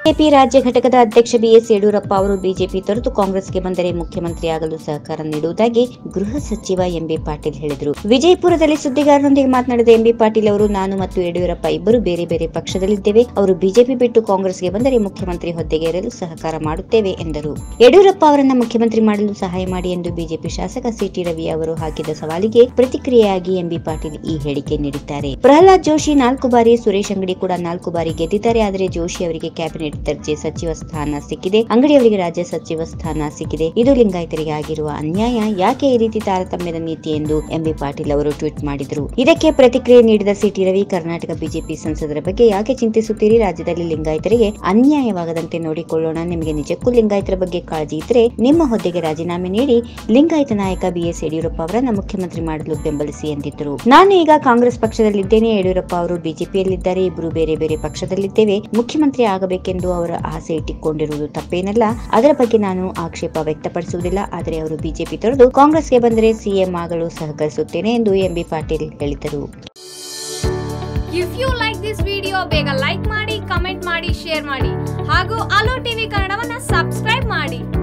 BJP ರಾಜ್ಯ ಘಟಕದ ಅಧ್ಯಕ್ಷ ಬಿಎಸ್ ಯಡಿಯೂರಪ್ಪ ಅವರು ಬಿಜೆಪಿ ತೊರೆದು ಕಾಂಗ್ರೆಸ್ಗೆ ಬಂದರೆ ಮುಖ್ಯಮಂತ್ರಿಯಾಗಲು ಸಹಕಾರ ನೀಡುವುದಾಗಿ ಗೃಹ ಸಚಿವ ಎಂಬಿ ಪಾಟೀಲ್ ಹೇಳಿದರು ವಿಜಯಪುರದಲ್ಲಿ ಸುದ್ದಿಗಾರರೊಂದಿಗೆ ಮಾತನಾಡಿದ ಎಂಬಿ ಪಾಟೀಲ್ ಅವರು ನಾನು ಮತ್ತು ಯಡಿಯೂರಪ್ಪ ಇಬ್ಬರು ಬೇರೆ ಬೇರೆ ಪಕ್ಷದಲ್ಲಿದ್ದೇವೆ ಅವರು ಬಿಜೆಪಿ ಬಿಟ್ಟು ಕಾಂಗ್ರೆಸ್ಗೆ ಬಂದರೆ ಮುಖ್ಯಮಂತ್ರಿ ಹುದ್ದೆಗೆ ಏರಲು ಸಹಕಾರ ಮಾಡುತ್ತೇವೆ ಎಂದರು ಯಡಿಯೂರಪ್ಪ ಅವರನ್ನ ಮುಖ್ಯಮಂತ್ರಿ ಮಾಡಲು ಸಹಾಯ ಮಾಡಿ ಎಂದು ಬಿಜೆಪಿ ಶಾಸಕ ಸಿಟಿ ರವಿ ಅವರು ಹಾಕಿದ ಸವಾಲಿಗೆ ಪ್ರತಿಕ್ರಿಯೆಯಾಗಿ ಎಂಬಿ ಪಾಟೀಲ್ ಈ ಹೇಳಿಕೆ ನೀಡಿದ್ದಾರೆ ಪ್ರಹ್ಲಾದ್ ಜೋಶಿ ನಾಲ್ಕು ಬಾರಿ ಸುರೇಶ್ ಅಂಗಡಿ ಕೂಡ ನಾಲ್ಕು ಬಾರಿ ಗೆದ್ದಿದ್ದಾರೆ ಆದರೆ ಜೋಶಿ ಅವರಿಗೆ ಕ್ಯಾಬಿನೆಟ್ ದರ್ಜೆ ಸಚಿವ ಸ್ಥಾನ ಸಿಕ್ಕಿದೆ ಅಂಗಡಿ ಅವರಿಗೆ ರಾಜ್ಯ ಸಚಿವ ಸ್ಥಾನ ಸಿಕ್ಕಿದೆ ಇದು ಲಿಂಗಾಯತರಿಗೆ ಆಗಿರುವ ಅನ್ಯಾಯ ಯಾಕೆ ಈ ರೀತಿ ತಾರತಮ್ಯದ ನೀತಿ ಎಂದು ಎಂಬಿ ಪಾಟೀಲ್ ಅವರು ಟ್ವೀಟ್ ಮಾಡಿದರು ಇದಕ್ಕೆ ಪ್ರತಿಕ್ರಿಯೆ ನೀಡಿದ ಸಿಟಿ ರವಿ ಕರ್ನಾಟಕ ಬಿಜೆಪಿ ಸಂಸದರ ಬಗ್ಗೆ ಯಾಕೆ ಚಿಂತಿಸುತ್ತೀರಿ ರಾಜ್ಯದಲ್ಲಿ ಲಿಂಗಾಯತರಿಗೆ ಅನ್ಯಾಯವಾಗದಂತೆ ನೋಡಿಕೊಳ್ಳೋಣ ನಿಮಗೆ ನಿಜಕ್ಕೂ ಲಿಂಗಾಯತರ ಬಗ್ಗೆ ಕಾಳಜಿ ಇದ್ರೆ ನಿಮ್ಮ ಹುದ್ದೆಗೆ ರಾಜೀನಾಮೆ ನೀಡಿ ಲಿಂಗಾಯತ ನಾಯಕ ಬಿಎಸ್ ಯಡಿಯೂರಪ್ಪ ಅವರನ್ನ ಮುಖ್ಯಮಂತ್ರಿ ಮಾಡಲು ಬೆಂಬಲಿಸಿ ಎಂದಿದ್ದರು ನಾನು ಈಗ ಕಾಂಗ್ರೆಸ್ ಪಕ್ಷದಲ್ಲಿದ್ದೇನೆ ಯಡಿಯೂರಪ್ಪ ಅವರು ಬಿಜೆಪಿಯಲ್ಲಿದ್ದಾರೆ ಇಬ್ಬರು ಬೇರೆ ಬೇರೆ ಪಕ್ಷದಲ್ಲಿದ್ದೇವೆ ಮುಖ್ಯಮಂತ್ರಿ ಆಗಬೇಕೆಂದು ಅವರ ಆಸೆ ಇಟ್ಟುಕೊಂಡಿರುವುದು ತಪ್ಪೇನಲ್ಲ ಅದರ ಬಗ್ಗೆ ನಾನು ಆಕ್ಷೇಪ ವ್ಯಕ್ತಪಡಿಸುವುದಿಲ್ಲ ಆದರೆ ಅವರು ಬಿಜೆಪಿ ತೊರೆದು ಕಾಂಗ್ರೆಸ್ಗೆ ಬಂದರೆ ಸಿಎಂ ಆಗಲು ಸಹಕರಿಸುತ್ತೇನೆ ಎಂದು ಎಂಬಿ ಪಾಟೀಲ್ ಹೇಳಿದರು if you like this video ಬೇಗ ಲೈಕ್ ಮಾಡಿ ಕಮೆಂಟ್ ಮಾಡಿ ಶೇರ್ ಮಾಡಿ ಹಾಗೂ ಅಲೋ ಟಿವಿ ಕನ್ನಡವನ್ನ ಸಬ್ಸ್ಕ್ರೈಬ್ ಮಾಡಿ